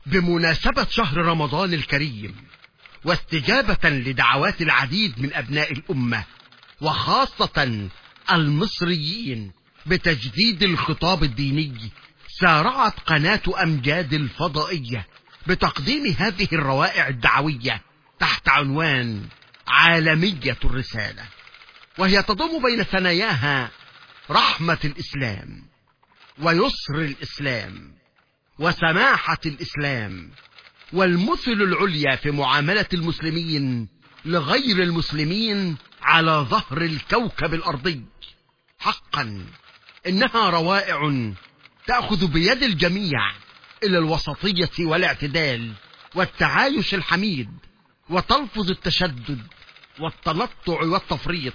بمناسبة شهر رمضان الكريم واستجابة لدعوات العديد من أبناء الأمة وخاصة المصريين بتجديد الخطاب الديني سارعت قناة أمجاد الفضائية بتقديم هذه الروائع الدعوية تحت عنوان عالمية الرسالة وهي تضم بين ثناياها رحمة الإسلام ويسر الإسلام وسماحة الإسلام والمثل العليا في معاملة المسلمين لغير المسلمين على ظهر الكوكب الأرضي حقا إنها روائع تأخذ بيد الجميع إلى الوسطية والاعتدال والتعايش الحميد وتلفظ التشدد والتنطع والتفريط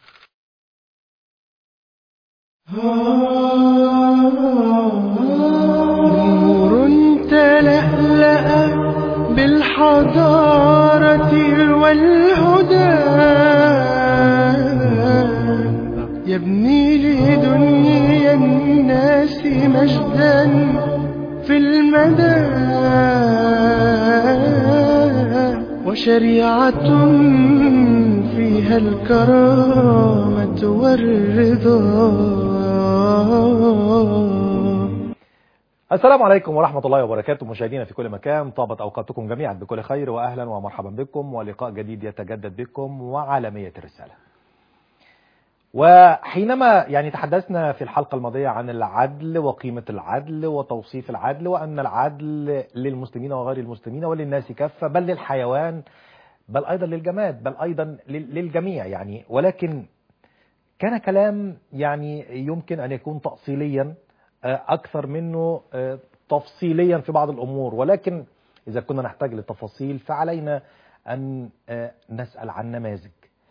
نور تلألأ بالحضارة والهدى يبني لدنيا الناس مجدا في المدى وشريعة فيها الكرامة والرضا السلام عليكم ورحمة الله وبركاته مشاهدينا في كل مكان طابت أوقاتكم جميعا بكل خير وأهلا ومرحبا بكم ولقاء جديد يتجدد بكم وعالمية الرسالة وحينما يعني تحدثنا في الحلقة الماضية عن العدل وقيمة العدل وتوصيف العدل وأن العدل للمسلمين وغير المسلمين وللناس كافة بل للحيوان بل أيضا للجماد بل أيضا للجميع يعني ولكن كان كلام يعني يمكن أن يكون تأصيليا أكثر منه تفصيليا في بعض الأمور ولكن إذا كنا نحتاج للتفاصيل فعلينا أن نسأل عن نماذج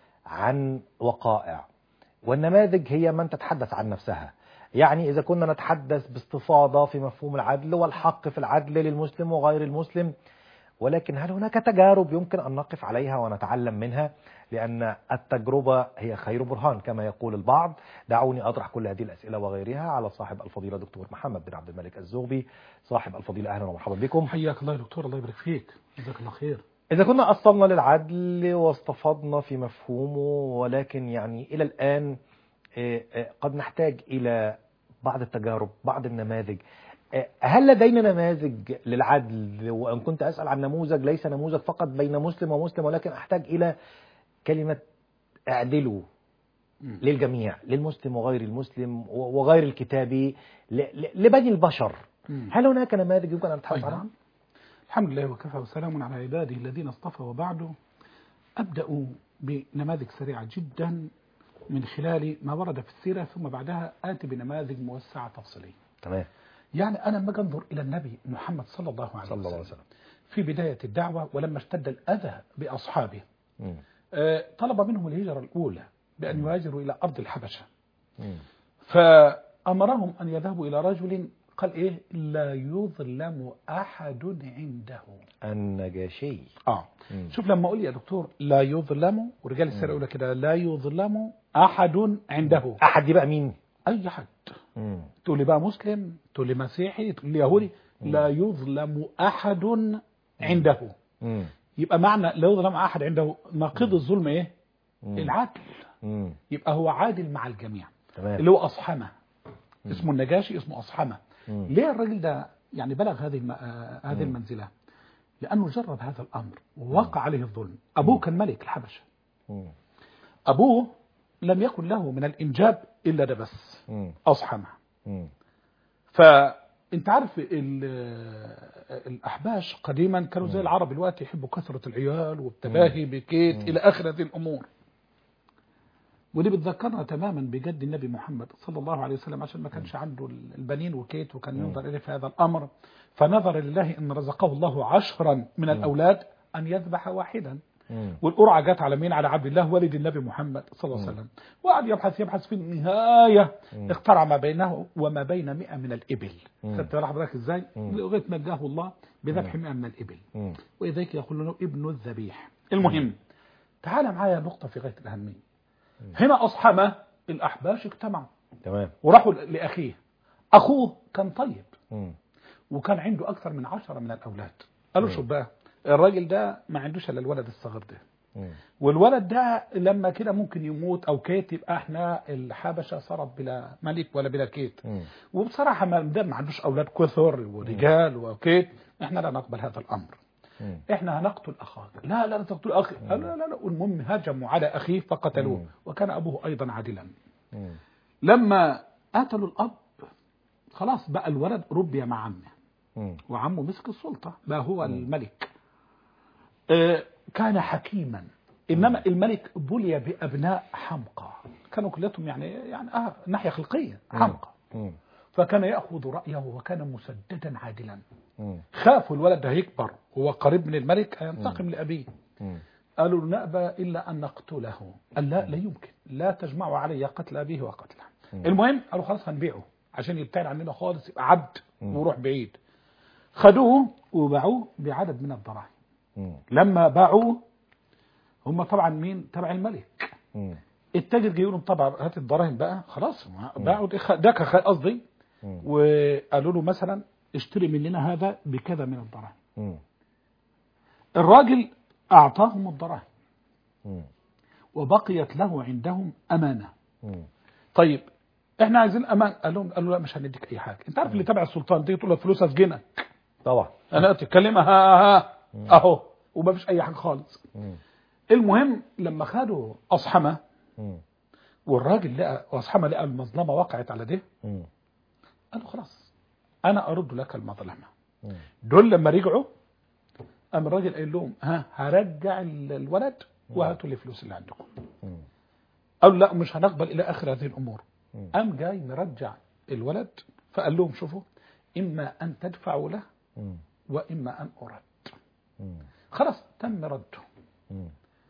عن وقائع والنماذج هي من تتحدث عن نفسها يعني إذا كنا نتحدث باستفاضة في مفهوم العدل والحق في العدل للمسلم وغير المسلم ولكن هل هناك تجارب يمكن أن نقف عليها ونتعلم منها لأن التجربة هي خير برهان كما يقول البعض دعوني أطرح كل هذه الأسئلة وغيرها على صاحب الفضيلة دكتور محمد بن عبد الملك الزغبي صاحب الفضيلة أهلا ومرحبا بكم حياك الله يا دكتور الله يبارك فيك جزاك الله خير إذا كنا أصلنا للعدل واستفضنا في مفهومه ولكن يعني إلى الآن قد نحتاج إلى بعض التجارب بعض النماذج هل لدينا نماذج للعدل وأن كنت أسأل عن نموذج ليس نموذج فقط بين مسلم ومسلم ولكن أحتاج إلى كلمة اعدلوا للجميع للمسلم وغير المسلم وغير الكتابي لبني البشر هل هناك نماذج يمكن أن نتحدث عنها؟ الحمد لله وكفى وسلام على عباده الذين اصطفى وبعده أبدأ بنماذج سريعة جدا من خلال ما ورد في السيرة ثم بعدها آتي بنماذج موسعة تفصيلية تمام يعني أنا لما أنظر إلى النبي محمد صلى الله عليه صلى الله عليه وسلم وسلم في بداية الدعوة ولما اشتد الأذى بأصحابه مم. آه، طلب منهم الهجرة الأولى بأن يهاجروا إلى أرض الحبشة مم. فأمرهم أن يذهبوا إلى رجل قال إيه لا يظلم أحد عنده النجاشي آه مم. شوف لما أقول يا دكتور لا يظلم ورجال السيرة يقول كده لا يظلم أحد عنده أحد دي بقى مين؟ أي حد مم. تقول لي بقى مسلم تقول لي مسيحي تقول لي يهودي لا يظلم أحد عنده مم. يبقى معنى لا يظلم أحد عنده نقيض الظلم إيه مم. العدل مم. يبقى هو عادل مع الجميع تمام اللي هو أصحمة اسمه النجاشي اسمه أصحمة مم. ليه الراجل ده يعني بلغ هذه الم... آه، هذه مم. المنزلة لأنه جرب هذا الأمر ووقع عليه الظلم أبوه كان ملك الحبشة مم. أبوه لم يكن له من الإنجاب إلا ده بس مم. أصحمة مم. فأنت عارف ال- الأحباش قديما كانوا زي العرب دلوقتي يحبوا كثرة العيال والتباهي بكيت إلى آخر هذه الأمور ودي بتذكرنا تماما بجد النبي محمد صلى الله عليه وسلم عشان ما كانش عنده البنين وكيت وكان ينظر إليه في هذا الأمر فنظر لله أن رزقه الله عشرا من الأولاد أن يذبح واحدا مم. والقرعة جت على مين على عبد الله والد النبي محمد صلى الله عليه وسلم وقعد يبحث يبحث في النهاية اخترع ما بينه وما بين مئة من الإبل مم. خدت راح بالك ازاي مم. لغاية ما جاه الله بذبح مئة من الإبل مم. وإذاك يقول له ابن الذبيح المهم تعال معايا نقطة في غاية الأهمية هنا أصحمة الأحباش اجتمعوا تمام وراحوا لأخيه أخوه كان طيب مم. وكان عنده أكثر من عشرة من الأولاد قالوا شوف بقى الراجل ده ما عندوش إلا الولد الصغير ده مم. والولد ده لما كده ممكن يموت او كيت يبقى احنا الحبشه صارت بلا ملك ولا بلا كيت مم. وبصراحه ما دام ما عندوش اولاد كثر ورجال وكيت احنا لا نقبل هذا الامر مم. احنا هنقتل اخاك لا لا لا تقتل اخي لا لا لا, لا. والمهم هجموا على اخيه فقتلوه مم. وكان ابوه ايضا عادلا مم. لما قتلوا الاب خلاص بقى الولد ربي مع عمه مم. وعمه مسك السلطة بقى هو الملك آه، كان حكيما إنما الملك بلي بأبناء حمقى كانوا كلهم يعني يعني آه ناحية خلقية حمقى مم. فكان يأخذ رأيه وكان مسددا عادلا مم. خافوا الولد ده هيكبر هو قريب من الملك هينتقم لأبيه مم. قالوا نأبى إلا أن نقتله قال لا لا يمكن لا تجمعوا علي قتل أبيه وقتله المهم قالوا خلاص هنبيعه عشان يبتعد عننا خالص يبقى عبد ويروح بعيد خدوه وباعوه بعدد من الدراهم مم. لما باعوه هم طبعا مين تبع الملك مم. التاجر جاي لهم طبعا هات الدراهم بقى خلاص ما باعوا دي خ- ده كخ- قصدي مم. وقالوا له مثلا اشتري مننا هذا بكذا من الدراهم مم. الراجل اعطاهم الدراهم مم. وبقيت له عندهم امانه مم. طيب احنا عايزين امان قال لهم قالوا لا مش هنديك اي حاجه انت عارف اللي تبع السلطان تيجي تقول له فلوسها في جنة طبعا انا تتكلمها ها ها اهو وما فيش اي حاجه خالص مم. المهم لما خدوا اصحمه مم. والراجل لقى واصحمه لقى المظلمه وقعت على ده مم. قالوا خلاص انا ارد لك المظلمه مم. دول لما رجعوا قام الراجل قال لهم ها هرجع ال- الولد وهاتوا لي الفلوس اللي عندكم مم. قالوا لا مش هنقبل الى اخر هذه الامور مم. قام جاي مرجع الولد فقال لهم شوفوا اما ان تدفعوا له مم. واما ان ارد مم. خلاص تم رده مم.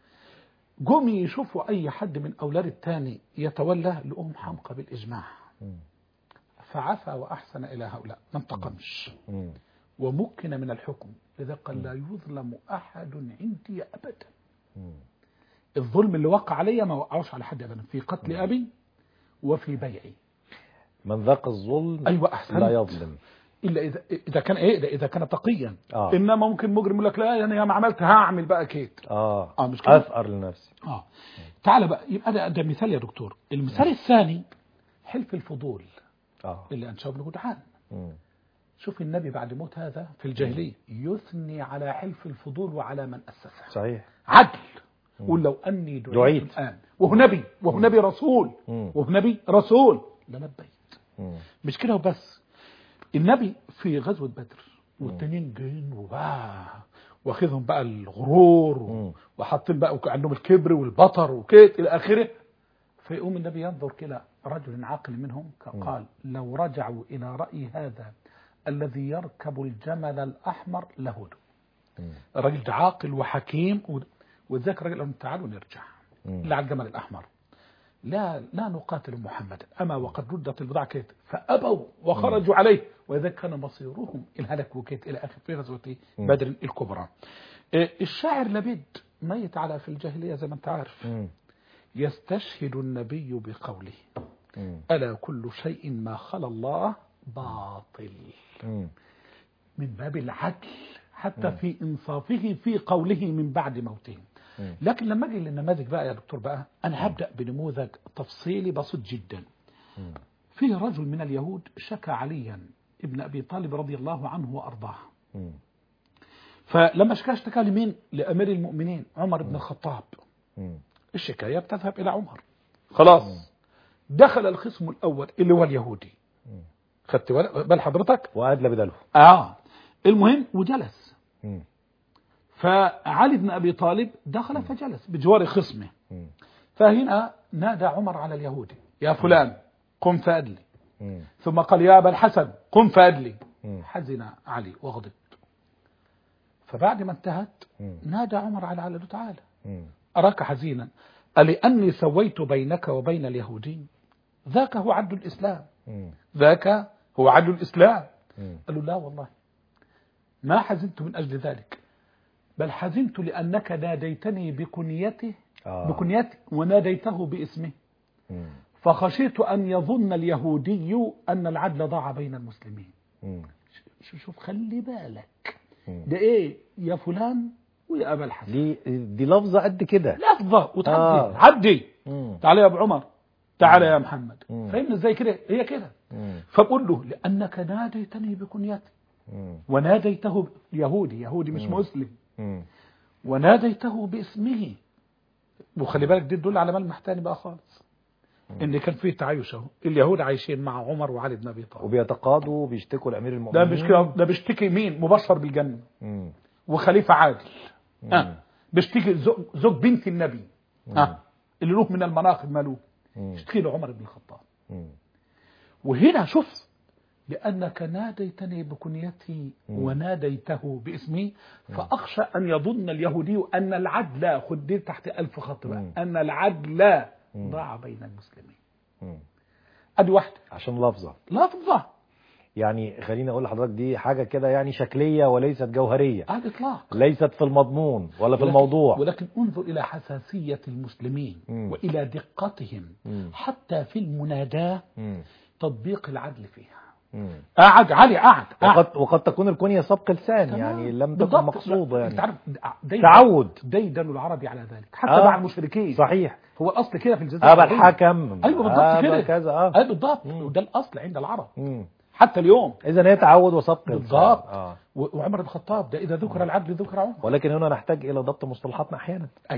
جم يشوفوا اي حد من اولاد التاني يتولى لأم حمقى بالاجماع مم. فعفى واحسن الى هؤلاء ما انتقمش مم. ومكن من الحكم لذا قال لا يظلم احد عندي ابدا مم. الظلم اللي وقع علي ما وقعوش على حد ابدا في قتل ابي وفي بيعي من ذاق الظلم ايوه احسنت لا يظلم الا اذا اذا كان ايه ده اذا كان تقيا آه. انما ممكن مجرم يقول لك لا انا يا ما عملت هعمل بقى كيت اه اه مش كده اثأر لنفسي اه تعال بقى يبقى ده, ده مثال يا دكتور المثال الثاني حلف الفضول اه اللي انشاه ابن جدعان مم. شوف النبي بعد موت هذا في الجاهليه يثني على حلف الفضول وعلى من اسسه صحيح عدل قل لو اني دعيت, دعيت. الان وهو نبي وهو نبي رسول مم. وهو نبي رسول للبيت مم. مش كده وبس النبي في غزوة بدر والتانيين جايين وبقى واخدهم بقى الغرور و- مم. وحاطين بقى وك- عندهم الكبر والبطر وكده الى اخره فيقوم النبي ينظر كده رجل عاقل منهم قال لو رجعوا الى راي هذا الذي يركب الجمل الاحمر لهدوا مم. الراجل ده عاقل وحكيم و- وذاك الراجل قال لهم تعالوا نرجع مم. اللي على الجمل الاحمر لا لا نقاتل محمدا اما وقد ردت البضاعه كيت فابوا وخرجوا عليه واذا كان مصيرهم الهلك وكيت الى اخر في غزوه بدر الكبرى إيه، الشاعر لبيد ميت على في الجاهليه زي ما انت عارف مم. يستشهد النبي بقوله مم. الا كل شيء ما خلا الله باطل مم. من باب العدل حتى في انصافه في قوله من بعد موته مم. لكن لما اجي للنماذج بقى يا دكتور بقى انا هبدا بنموذج تفصيلي بسيط جدا مم. في رجل من اليهود شكى عليا ابن ابي طالب رضي الله عنه وارضاه مم. فلما شكى اشتكى لمين لامير المؤمنين عمر بن الخطاب مم. الشكايه بتذهب الى عمر خلاص دخل الخصم الاول اللي هو اليهودي خدت بال بال حضرتك وأدلى بدله اه المهم وجلس مم. فعلي بن ابي طالب دخل فجلس بجوار خصمه مم. فهنا نادى عمر على اليهودي يا فلان قم فأدلي مم. ثم قال يا أبا الحسن قم فأدلي مم. حزن علي وغضب فبعد ما انتهت مم. نادى عمر على علي تعالى مم. أراك حزينا ألأني سويت بينك وبين اليهودي ذاك هو عدل الإسلام مم. ذاك هو عدل الإسلام مم. قالوا لا والله ما حزنت من أجل ذلك بل حزنت لأنك ناديتني بكنيته آه. بكنيته وناديته باسمه مم. فخشيت أن يظن اليهودي أن العدل ضاع بين المسلمين مم. شوف شوف خلي بالك مم. ده ايه يا فلان ويا ابا الحسن دي دي لفظة قد كده لفظه وتعدي آه. عدي مم. تعالى يا ابو عمر تعالى يا محمد مم. فاهمني ازاي كده هي كده مم. فبقول له لانك ناديتني بكنيتي مم. وناديته ب- يهودي يهودي مش مسلم مم. وناديته باسمه وخلي بالك دي تدل على ملمح تاني بقى خالص ان كان فيه تعايش اهو اليهود عايشين مع عمر وعلي بن ابي طالب وبيتقاضوا وبيشتكوا لأمير ده المؤمنين بيشتكي ده بيشتكي مين مبشر بالجنه مم. وخليفه عادل مم. آه. بيشتكي زوج, زوج بنت النبي آه. اللي له من المناقب ماله مم. يشتكي له عمر بن الخطاب مم. وهنا شوف لأنك ناديتني بكنيتي وناديته باسمي فأخشى أن يظن اليهودي أن العدل خد دي تحت ألف خط بقى مم. أن العدل ضاع بين المسلمين مم. أدي واحدة عشان لفظة لفظة يعني خليني أقول لحضرتك دي حاجة كده يعني شكلية وليست جوهرية على الإطلاق ليست في المضمون ولا في ولكن- الموضوع ولكن انظر إلى حساسية المسلمين مم. وإلى دقتهم مم. حتى في المناداة مم. تطبيق العدل فيها مم. قعد علي قعد قعد. وقد وقد تكون الكنية سبق لسان تمام. يعني لم تكن بالضبط. مقصودة انت يعني عارف دي- تعود ديدن العربي على ذلك حتى آه. مع المشركين صحيح هو الاصل كده في الجزائر أبا العربية. الحكم ايوه بالضبط أبا كده كذا اه اي بالضبط مم. وده الاصل عند العرب مم. حتى اليوم إذا هي تعود وسبق لسان. بالضبط آه. و- وعمر بن الخطاب ده اذا ذكر العدل ذكر عمر ولكن هنا نحتاج إلى ضبط مصطلحاتنا أحيانا ايوه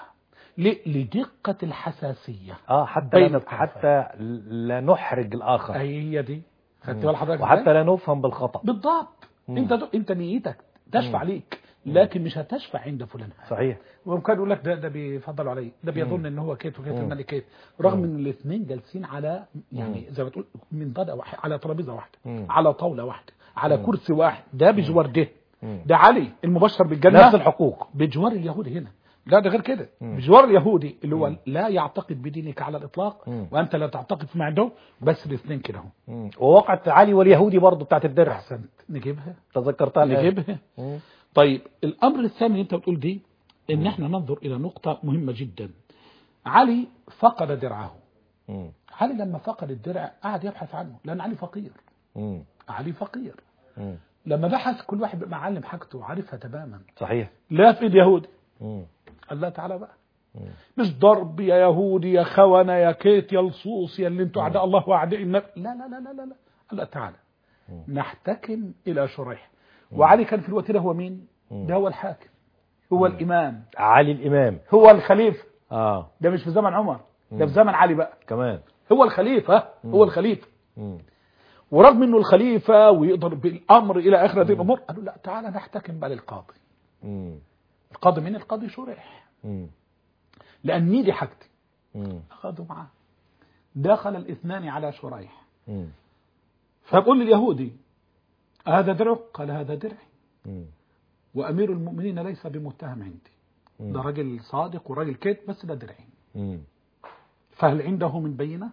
ل- لدقه الحساسيه اه حتى بين لا الطرفين. حتى لا نحرج الآخر هي دي خدت بال حضرتك وحتى إزاي؟ لا نفهم بالخطأ بالضبط مم. انت دو... انت نيتك تشفع ليك لكن مش هتشفع عند فلان صحيح وكان يقول لك ده ده بيفضلوا عليه ده بيظن ان هو كيت وكيت مم. الملك كيت رغم ان الاثنين جالسين على يعني زي ما تقول من ضدة واحد على ترابيزه واحده مم. على طاوله واحده على كرسي واحد ده بجوار ده مم. ده علي المبشر بالجنه نفس الحقوق بجوار اليهودي هنا لا ده غير كده مم. بجوار اليهودي اللي هو لا يعتقد بدينك على الاطلاق مم. وانت لا تعتقد فيما عنده بس الاثنين كده اهو مم. ووقعت علي واليهودي برضه بتاعت الدرع احسنت نجيبها تذكرتها الآن. نجيبها مم. طيب الامر الثاني اللي انت بتقول دي ان احنا ننظر الى نقطه مهمه جدا علي فقد درعه مم. علي لما فقد الدرع قعد يبحث عنه لان علي فقير مم. علي فقير مم. لما بحث كل واحد بقى معلم حاجته وعارفها تماما صحيح لا في ايد يهودي مم. قال لا تعالى بقى مم. مش ضرب يا يهودي يا خونة يا كيت يا لصوص يا اللي انتوا اعداء الله واعداء النبي لا لا لا لا لا لا قال لا تعالى نحتكم الى شريح وعلي كان في الوقت ده هو مين ده هو الحاكم هو الامام علي الإمام هو الخليفه اه ده مش في زمن عمر ده في زمن علي بقى كمان هو الخليفه هو الخليفه مم. ورغم انه الخليفه ويقدر بالامر الى اخر هذه الامور قالوا لا تعالى نحتكم بقى للقاضي مم. القاضي مين القاضي شريح مم. لان مين دي حاجتي مم. اخذوا معاه دخل الاثنان على شريح مم. فبقول لليهودي هذا درع قال هذا درعي مم. وامير المؤمنين ليس بمتهم عندي مم. ده راجل صادق وراجل كذب بس ده درعي مم. فهل عنده من بينه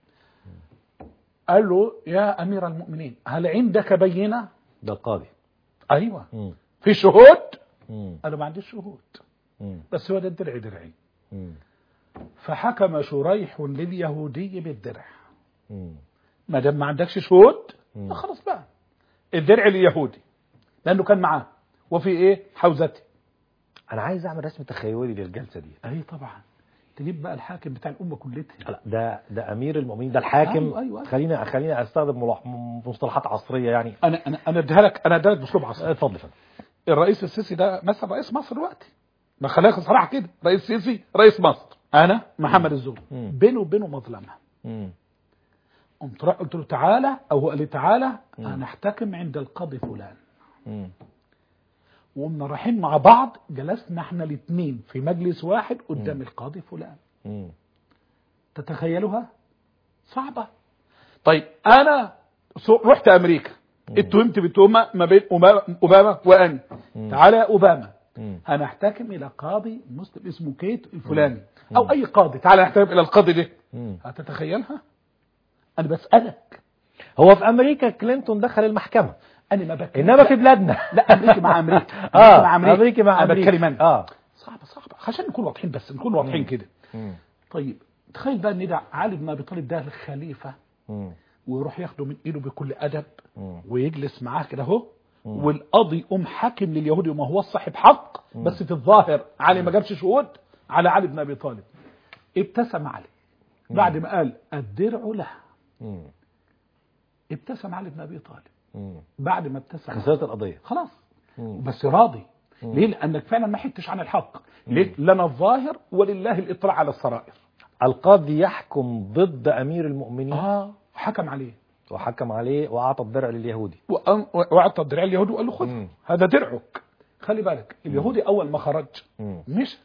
قال له يا امير المؤمنين هل عندك بينه ده القاضي ايوه مم. في شهود مم. قال له ما عنديش شهود مم. بس هو ده الدرع درعي مم. فحكم شريح لليهودي بالدرع مم. ما دام ما عندكش شهود مم. خلاص بقى الدرع اليهودي لانه كان معاه وفي ايه حوزته انا عايز اعمل رسم تخيلي للجلسه دي اي طبعا تجيب بقى الحاكم بتاع الامه كلها لا ده ده امير المؤمنين ده الحاكم أيوة، أيوة. خلينا خلينا استخدم ملاح- مصطلحات عصريه يعني انا انا انا اديها لك انا اديها لك باسلوب عصري اتفضل يا فندم. الرئيس السيسي ده مثلا رئيس مصر دلوقتي ما خليها صراحه كده رئيس السيسي رئيس مصر انا محمد الزهري مم. بينه وبينه مظلمه مم. قمت رايح قلت له تعالى او هو قال لي تعالى هنحتكم عند القاضي فلان مم. وقمنا رايحين مع بعض جلسنا احنا الاثنين في مجلس واحد قدام القاضي فلان مم. تتخيلوها صعبة طيب انا سو- رحت امريكا اتهمت بتهمة ما بين أوباما- اوباما وانا تعالى يا اوباما مم. هنحتكم الى قاضي مسلم اسمه كيت الفلاني او اي قاضي تعالى نحتكم الى القاضي ده مم. هتتخيلها انا بسألك هو في امريكا كلينتون دخل المحكمه انا ما بتكلم انما في بلادنا لا امريكي مع امريكا اه مع امريكا امريكي مع انا امريكا بتكلم انا اه صعبة صعبة عشان نكون واضحين بس نكون واضحين كده مم. طيب تخيل بقى ان ده علي بن ابي طالب ده الخليفه مم. ويروح ياخده من ايده بكل ادب مم. ويجلس معاه كده اهو مم. والقاضي يقوم حاكم لليهودي وما هو صاحب حق بس في الظاهر علي ما جابش شهود على علي بن ابي طالب ابتسم علي بعد ما قال الدرع له مم. ابتسم علي بن ابي طالب مم. بعد ما ابتسم خسرت القضية خلاص مم. بس راضي مم. ليه لانك فعلا ما حدتش عن الحق ليه لنا الظاهر ولله الاطلاع على السرائر القاضي يحكم ضد أمير المؤمنين اه حكم عليه وحكم عليه وأعطى الدرع لليهودي وأن- واعطى الدرع اليهودي وقال له خذ مم. هذا درعك خلي بالك اليهودي اول ما خرج مم. مش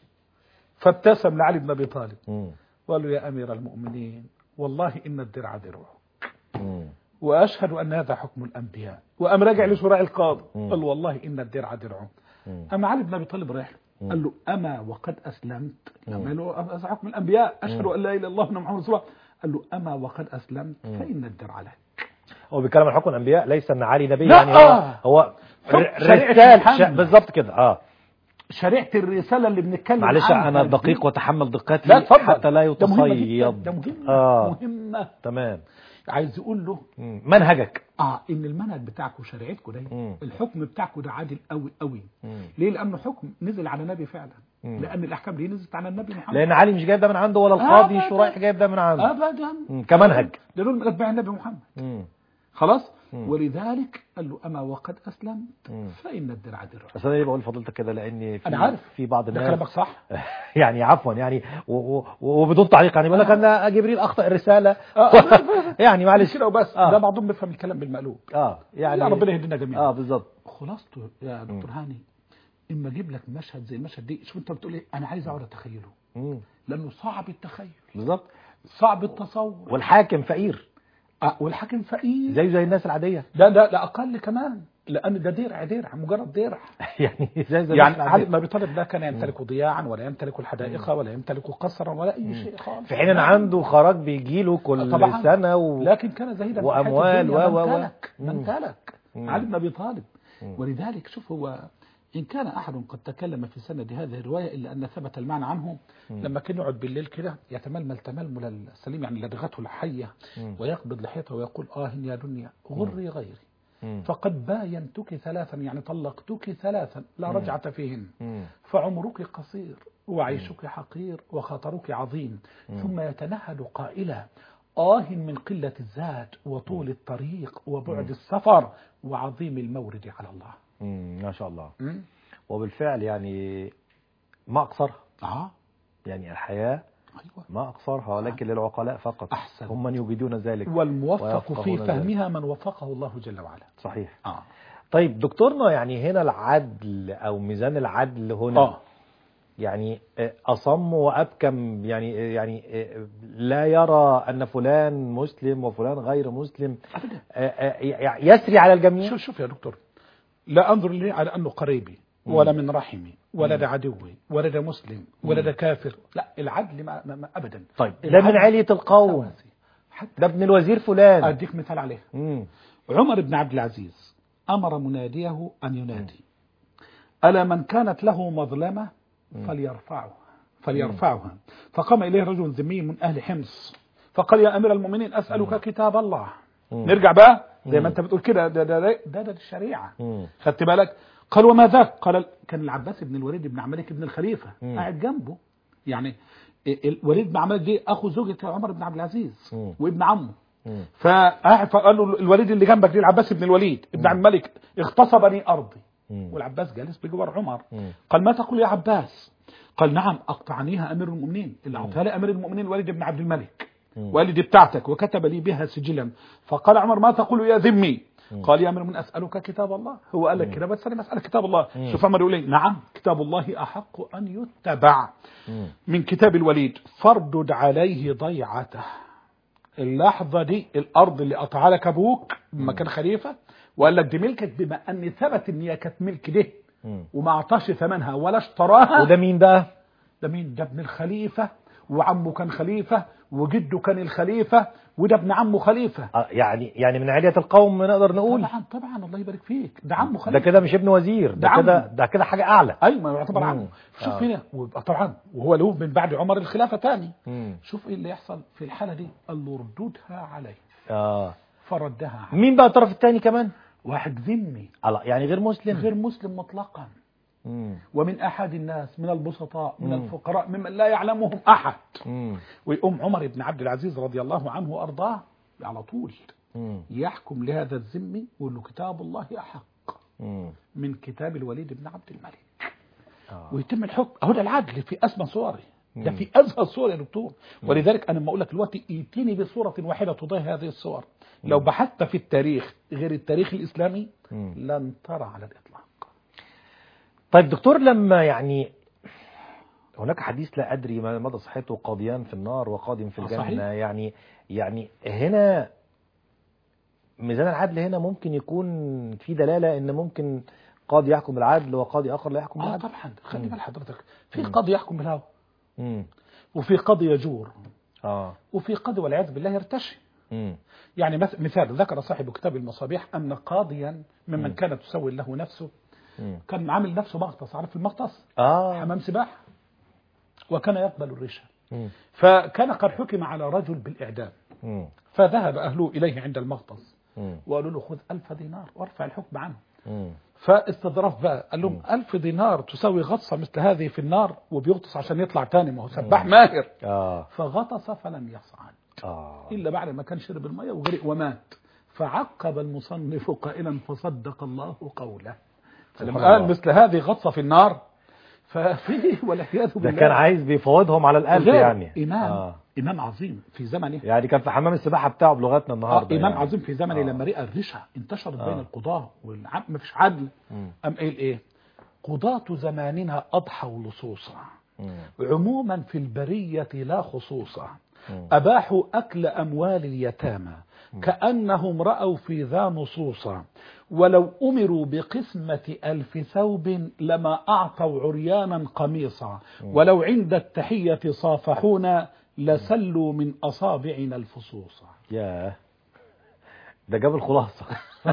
فابتسم لعلي بن ابي طالب مم. وقال له يا امير المؤمنين والله ان الدرع درعه مم. واشهد ان هذا حكم الانبياء وقام راجع لشراع القاضي مم. قال والله ان الدرع درعه مم. اما علي بن ابي طالب رايح له مم. قال له اما وقد اسلمت مم. لما قال له هذا حكم الانبياء اشهد مم. ان لا اله الا الله وان محمد رسول الله قال له اما وقد اسلمت مم. فان الدرع لك هو بيتكلم عن حكم الأنبياء ليس أن علي نبي لا. يعني هو هو حكم ر- شريعة رسال محمد. ش- بالظبط كده اه شريعه الرساله اللي بنتكلم معلش عنها أنا دي- دقيق وتحمل دقتي لا اتفضل حتى لا ده مهمة جداً، يتصيد ده مهمه آه. مهمه تمام عايز يقول له مم. منهجك اه ان المنهج بتاعكم وشريعتكم ده مم. الحكم بتاعكم ده عادل قوي قوي مم. ليه لانه حكم نزل على النبي فعلا مم. لان الاحكام دي نزلت على النبي محمد لأن علي مش جايب ده من عنده ولا القاضي أبداً. شريح جايب ده من عنده ابدا مم. كمنهج ده دول من اتباع النبي محمد مم. خلاص مم. ولذلك قال له اما وقد اسلمت مم. فان الدرع درع بس انا ليه بقول لفضيلتك كده لان في أنا عارف. في بعض ده الناس كلامك صح يعني عفوا يعني و- و- وبدون تعليق يعني بيقول لك ان جبريل اخطا الرساله آه. يعني مش معلش كده وبس آه. ده بعضهم بيفهم الكلام بالمقلوب اه يعني يا ربنا يهدينا جميعا اه بالظبط خلاصته يا دكتور هاني اما اجيب لك مشهد زي المشهد دي شوف انت بتقول ايه انا عايز اقعد اتخيله مم. لانه صعب التخيل بالظبط صعب التصور والحاكم فقير آه والحاكم فقير زيه زي الناس العاديه ده ده لا اقل كمان لان ده درع درع مجرد درع يعني زي زي يعني الناس علي العاديه بن ابي طالب لا كان يمتلك ضياعا ولا يمتلك الحدائق ولا يمتلك قصرا ولا اي شيء خالص في حين ان عنده خراج بيجي له كل طبعاً. سنه و... لكن كان زهيدا في حياة وأموال الدنيا. و- و- و. من تلك مم. من تلك مم. علي بن ابي طالب مم. ولذلك شوف هو إن كان أحد قد تكلم في سند هذه الرواية إلا أن ثبت المعنى عنه لما كان يقعد بالليل كده يتململ تململ السليم يعني لدغته الحية مم. ويقبض لحيته ويقول آه يا دنيا غري غيري مم. فقد باينتك ثلاثا يعني طلقتك ثلاثا لا رجعة فيهن مم. فعمرك قصير وعيشك حقير وخطرك عظيم ثم يتنهد قائلا آه من قلة الزاد وطول الطريق وبعد السفر وعظيم المورد على الله مم. ما شاء الله م? وبالفعل يعني ما اقصرها آه يعني الحياه أيوة ما أقصرها ولكن للعقلاء فقط أحسن. هم من يجيدون ذلك والموفق في ويفقهون فهمها من وفقه الله جل وعلا صحيح آه طيب دكتورنا يعني هنا العدل أو ميزان العدل هنا آه يعني آه، أصم وأبكم يعني آه، يعني آه، لا يرى أن فلان مسلم وفلان غير مسلم أبدا آه، آه، ي- يسري على الجميع شوف شوف يا دكتور لا انظر لي على انه قريبي ولا من رحمي ولا ده عدوي ولا ده مسلم ولا ده كافر لا العدل ما, ما, ما ابدا طيب ده العدل من علية القوم سواسي. حتى ده ابن الوزير فلان اديك مثال عليه مم. عمر بن عبد العزيز امر مناديه ان ينادي الا من كانت له مظلمه فليرفعها فليرفعها فقام اليه رجل ذمي من اهل حمص فقال يا امير المؤمنين اسالك كتاب الله مم. نرجع بقى زي مم. ما انت بتقول كده ده ده ده, ده, ده الشريعه مم. خدت بالك قال وما ذاك قال كان العباس بن الوليد بن عبد الملك بن الخليفه مم. قاعد جنبه يعني الوليد بن عبد الملك دي اخو زوجة عمر بن عبد العزيز مم. وابن عمه مم. فقاعد فقال له الوليد اللي جنبك دي العباس بن الوليد ابن عبد الملك اغتصبني ارضي مم. والعباس جالس بجوار عمر مم. قال ما تقول يا عباس قال نعم اقطعنيها امير المؤمنين اللي اعطاها لي امير المؤمنين الوليد بن عبد الملك مم. والدي بتاعتك وكتب لي بها سجلا فقال عمر ما تقول يا ذمي قال يا امير من اسالك كتاب الله هو قال لك كده بس انا مساله كتاب الله مم. شوف عمر يقول لي نعم كتاب الله احق ان يتبع مم. من كتاب الوليد فاردد عليه ضيعته اللحظة دي الأرض اللي قطعها لك أبوك لما كان خليفة وقال لك دي ملكك بما أن ثبت إن هي كانت ملك ده مم. وما أعطاش ثمنها ولا اشتراها وده مين بقى؟ ده مين ده ابن الخليفة وعمه كان خليفة وجده كان الخليفة وده ابن عمه خليفة آه، يعني يعني من علية القوم نقدر نقول طبعا طبعا الله يبارك فيك ده عمه ده خليفة كده مش ابن وزير ده ده كده عمه. ده كده حاجة أعلى ايوه ما يعتبر مم. عمه شوف آه. هنا ويبقى طبعا وهو له من بعد عمر الخلافة تاني مم. شوف ايه اللي يحصل في الحالة دي قال له ردودها عليه اه فردها عنه. مين بقى الطرف الثاني كمان واحد ذمي الله يعني غير مسلم غير مسلم مطلقا مم. ومن أحد الناس من البسطاء من مم. الفقراء ممن لا يعلمهم أحد مم. ويقوم عمر بن عبد العزيز رضي الله عنه وأرضاه على طول مم. يحكم لهذا الذمي ويقول له كتاب الله أحق مم. من كتاب الوليد بن عبد الملك آه. ويتم الحكم اهو ده العدل في اسمى صوره ده مم. في ازهى صور يا دكتور ولذلك انا لما اقول لك دلوقتي ائتني بصوره واحده تضاهي هذه الصور لو بحثت في التاريخ غير التاريخ الاسلامي مم. لن ترى على الاطلاق طيب دكتور لما يعني هناك حديث لا ادري ما مدى صحته قاضيان في النار وقاض في آه، الجنه صحيح. يعني يعني هنا ميزان العدل هنا ممكن يكون في دلاله ان ممكن قاضي يحكم بالعدل وقاضي اخر لا يحكم اه بالعدل طبعا خلي مم. بال حضرتك في قاضي يحكم بالهوى مم. وفي قاضي يجور اه وفي قاضي والعياذ بالله يرتشي مم. يعني مث- مثال ذكر صاحب كتاب المصابيح ان قاضيا ممن مم. كانت تسوي له نفسه مم. كان عامل نفسه مغطس عارف المغطس اه حمام سباحه وكان يقبل الرشا مم. فكان قد حكم على رجل بالإعدام مم. فذهب أهله إليه عند المغطس مم. وقالوا له خذ ألف دينار وارفع الحكم عنه مم. فاستظرف بقى قال لهم ألف دينار تساوي غطسة مثل هذه في النار وبيغطس عشان يطلع تاني ما هو سباح ماهر اه فغطس فلم يصعد اه إلا بعد ما كان شرب المية وغرق ومات فعقب المصنف قائلا فصدق الله قوله فلما سبحان قال الله. مثل هذه غطسة في النار ففيه والعياذ ده بالله كان عايز بيفاوضهم على الألف غير يعني إمام آه. إمام عظيم في زمنه يعني كان في حمام السباحة بتاعه بلغتنا آه النهارده إمام يعني. عظيم في زمنه آه. لما رئى الرشا انتشرت آه. بين القضاة والعم ما فيش عدل مم. أم قايل إيه قضاة زماننا أضحوا لصوصا مم. عموما في البرية لا خصوصا مم. أباحوا أكل أموال اليتامى كأنهم رأوا في ذا نصوصا ولو أمروا بقسمة ألف ثوب لما أعطوا عريانا قميصا ولو عند التحية صافحونا لسلوا من أصابعنا الفصوصا ياه ده جاب الخلاصة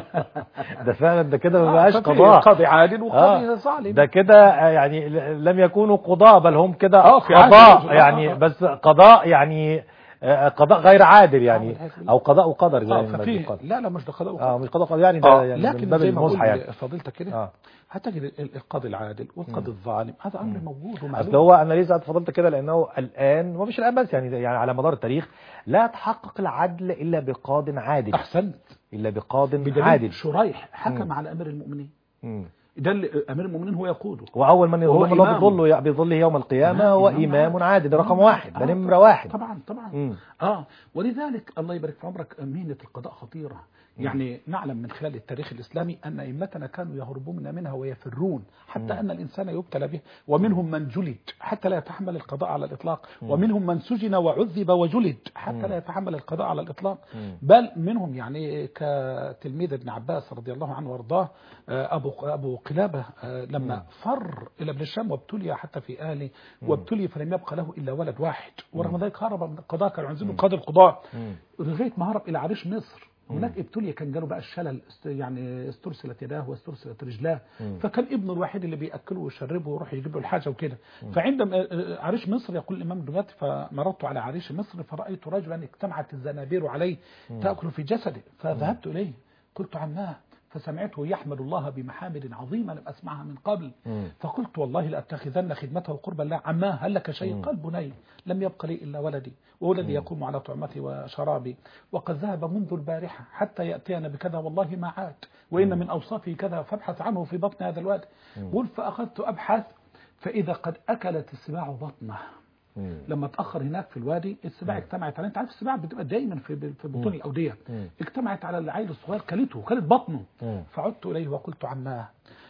ده فعلا ده كده ما آه، بقاش ففي قضاء قاضي عادل وقاضي آه. ظالم ده كده آه، يعني ل- لم يكونوا قضاء بل هم كده آه، في عهد قضاء الرسول. آه، يعني آه. بس قضاء يعني آه، قضاء غير عادل يعني والعياذ بالله. او قضاء وقدر زي آه ما ففي بيقال لا لا مش ده قضاء اه مش قضاء قدر يعني ده آه يعني لكن من باب زي ما المزحة قلت يعني فضيلتك كده اه هتجد ال- القاضي العادل والقاضي الظالم هذا امر موجود ومعلوم اصل هو انا ليه ساعات فضلت كده لانه الان ومش الان بس يعني يعني على مدار التاريخ لا يتحقق العدل الا بقاض عادل احسنت الا بقاض بدليل عادل شريح حكم مم. على امير المؤمنين مم. ده اللي امير المؤمنين هو يقوده واول من وهو يظلم الله إمام. بظله بظله يوم القيامه تمام، هو إمام امام عادل ده رقم إمام واحد ده آه، نمره واحد طبعا طبعا مم. اه ولذلك الله يبارك في عمرك مهنه القضاء خطيره يعني نعلم من خلال التاريخ الاسلامي ان ائمتنا كانوا يهربون منها ويفرون حتى ان الانسان يبتلى به ومنهم من جلد حتى لا يتحمل القضاء على الاطلاق ومنهم من سجن وعذب وجلد حتى لا يتحمل القضاء على الاطلاق مم. بل منهم يعني كتلميذ ابن عباس رضي الله عنه وارضاه آه، ابو ابو قلابه آه، لما فر الى ابن الشام وابتلي حتى في اهله وابتلي فلم يبقى له الا ولد واحد ورغم ذلك هرب من القضاء كانوا عايزينه قاضي القضاء مم. لغايه ما هرب الى عريش مصر هناك ابتلي كان جاله بقى الشلل است- يعني استرسلت يداه واسترسلت رجلاه فكان ابنه الوحيد اللي بياكله ويشربه ويروح يجيب له الحاجه وكده فعندما آه، آه، عريش مصر يقول الامام دلوقتي فمررت على عريش مصر فرايت رجلا اجتمعت الزنابير عليه تاكل في جسده فذهبت اليه قلت عماه فسمعته يحمد الله بمحامد عظيمه لم اسمعها من قبل مم. فقلت والله لاتخذن خدمته قربا لا عماه هل لك شيء قال بني لم يبق لي الا ولدي وولدي يقوم على طعمتي وشرابي وقد ذهب منذ البارحه حتى ياتينا بكذا والله ما عاد وان من اوصافه كذا فابحث عنه في بطن هذا الوادي قل فاخذت ابحث فاذا قد اكلت السباع بطنه مم. لما اتاخر هناك في الوادي السباع اجتمعت عليه انت عارف السباع بتبقى دايما في في بطون الاوديه مم. اجتمعت على العيل الصغير كلته كلت بطنه مم. فعدت اليه وقلت عماه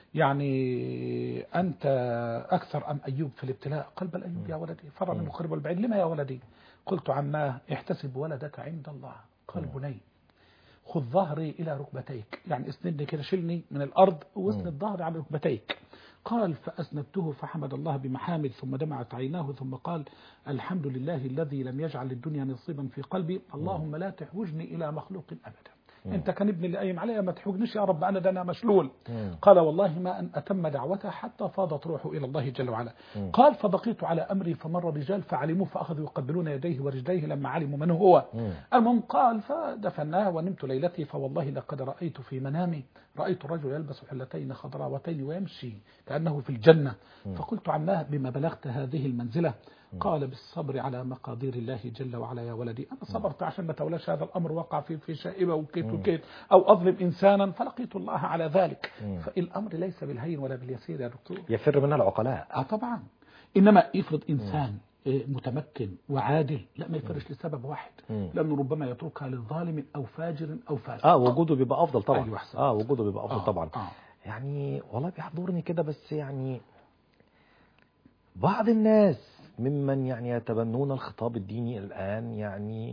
يعني انت اكثر ام ايوب في الابتلاء قال بل ايوب يا ولدي فر منه قرب البعيد لما يا ولدي قلت عماه احتسب ولدك عند الله قال بني خذ ظهري الى ركبتيك يعني اسندني كده شيلني من الارض واسند ظهري على ركبتيك قال فاسندته فحمد الله بمحامد ثم دمعت عيناه ثم قال الحمد لله الذي لم يجعل الدنيا نصيبا في قلبي اللهم لا تحوجني الى مخلوق ابدا انت كان ابني اللي قايم عليا ما تحوجنيش يا رب انا ده انا مشلول مم. قال والله ما ان اتم دعوته حتى فاضت روحه الى الله جل وعلا مم. قال فبقيت على امري فمر رجال فعلموه فاخذوا يقبلون يديه ورجليه لما علموا من هو مم. المهم قال فدفناه ونمت ليلتي فوالله لقد رأيت في منامي رأيت الرجل يلبس حلتين خضراوتين ويمشي كأنه في الجنة فقلت عماه بما بلغت هذه المنزلة قال بالصبر على مقادير الله جل وعلا يا ولدي أنا صبرت عشان ما تولاش هذا الأمر وقع في في شائبة وكيت وكيت أو أظلم إنسانا فلقيت الله على ذلك فالأمر ليس بالهين ولا باليسير يا دكتور يفر منها العقلاء اه طبعا انما يفرض انسان آه، متمكن وعادل لا ما يفرش لسبب واحد مم. لانه ربما يتركها للظالم او فاجر او فاسق اه وجوده بيبقى افضل طبعا أيوة أحسن. اه وجوده بيبقى افضل آه، طبعا آه. يعني والله بيحضرني كده بس يعني بعض الناس ممن يعني يتبنون الخطاب الديني الآن يعني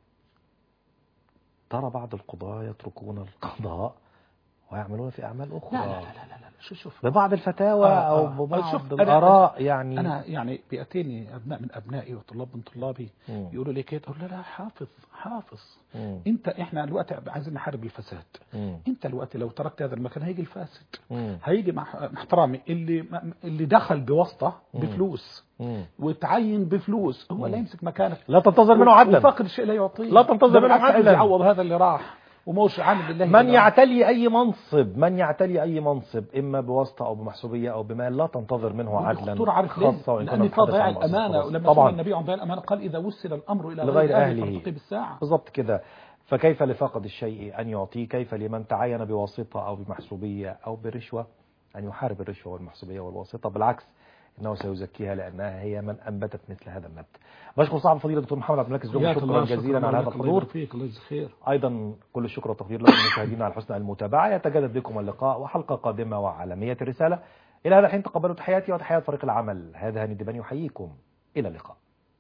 ترى بعض القضاة يتركون القضاء ويعملون في أعمال أخرى لا لا لا لا لا, لا. شو شوف ببعض الفتاوى آه، أو آه. ببعض شوف، أنا- الآراء يعني انا يعني بياتيني ابناء من ابنائي وطلاب من طلابي مم. يقولوا لي كده اقول لا لا حافظ حافظ مم. انت احنا دلوقتي عايزين نحارب الفساد مم. انت دلوقتي لو تركت هذا المكان هيجي الفاسد مم. هيجي مع مع احترامي اللي اللي دخل بواسطه مم. بفلوس مم. وتعين بفلوس هو اللي يمسك مكانك لا تنتظر منه عدلا وفاقد الشيء لا يعطيه لا تنتظر ده منه بالعكس عايز عدلا. يعوض هذا اللي راح وموش عامل بالله من بالله. يعتلي أي منصب من يعتلي أي منصب إما بواسطة أو بمحسوبية أو بمال لا تنتظر منه عدلا الدكتور عارف ليه؟ خاصة وإن كنا لأن نتحدث فضيع عن مؤسسة الأمانة خاصة. ولما سئل طبعا النبي عن ضياع الأمانة قال إذا وسل الأمر إلى لغير غير أهله. أهله فارتقي بالساعة بالضبط كده فكيف لفاقد الشيء أن يعطيه كيف لمن تعين بواسطة أو بمحسوبية أو برشوة أن يحارب الرشوة والمحسوبية والواسطة بالعكس إنه سيزكيها لأنها هي من أنبتت مثل هذا النبت بشكر صاحب الفضيلة دكتور محمد عبد الملك الزوجي حياك شكرا الله، جزيلا على هذا لك، الله الحضور يبارك فيك الله يجزيك خير أيضا كل الشكر والتقدير لكم مشاهدينا على حسن المتابعة يتجدد بكم اللقاء وحلقة قادمة وعالمية الرسالة إلى هذا الحين تقبلوا تحياتي وتحيات فريق العمل هذا هاني الدباني يحييكم إلى اللقاء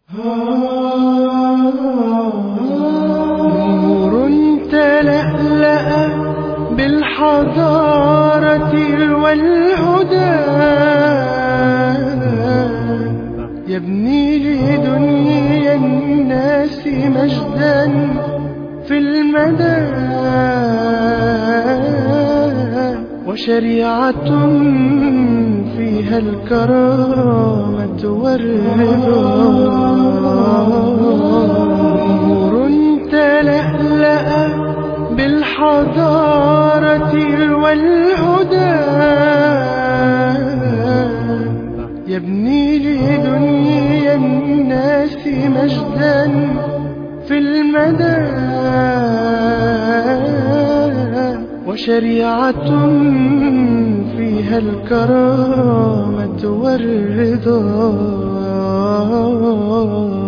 نور تلألأ بالحضارة والهدى يبني لدنيا الناس مجدا في المدى وشريعة فيها الكرامة والرضا نور تلألأ بالحضارة والهدى يبني لدنيا الناس مجدا في المدى وشريعة فيها الكرامة والرضا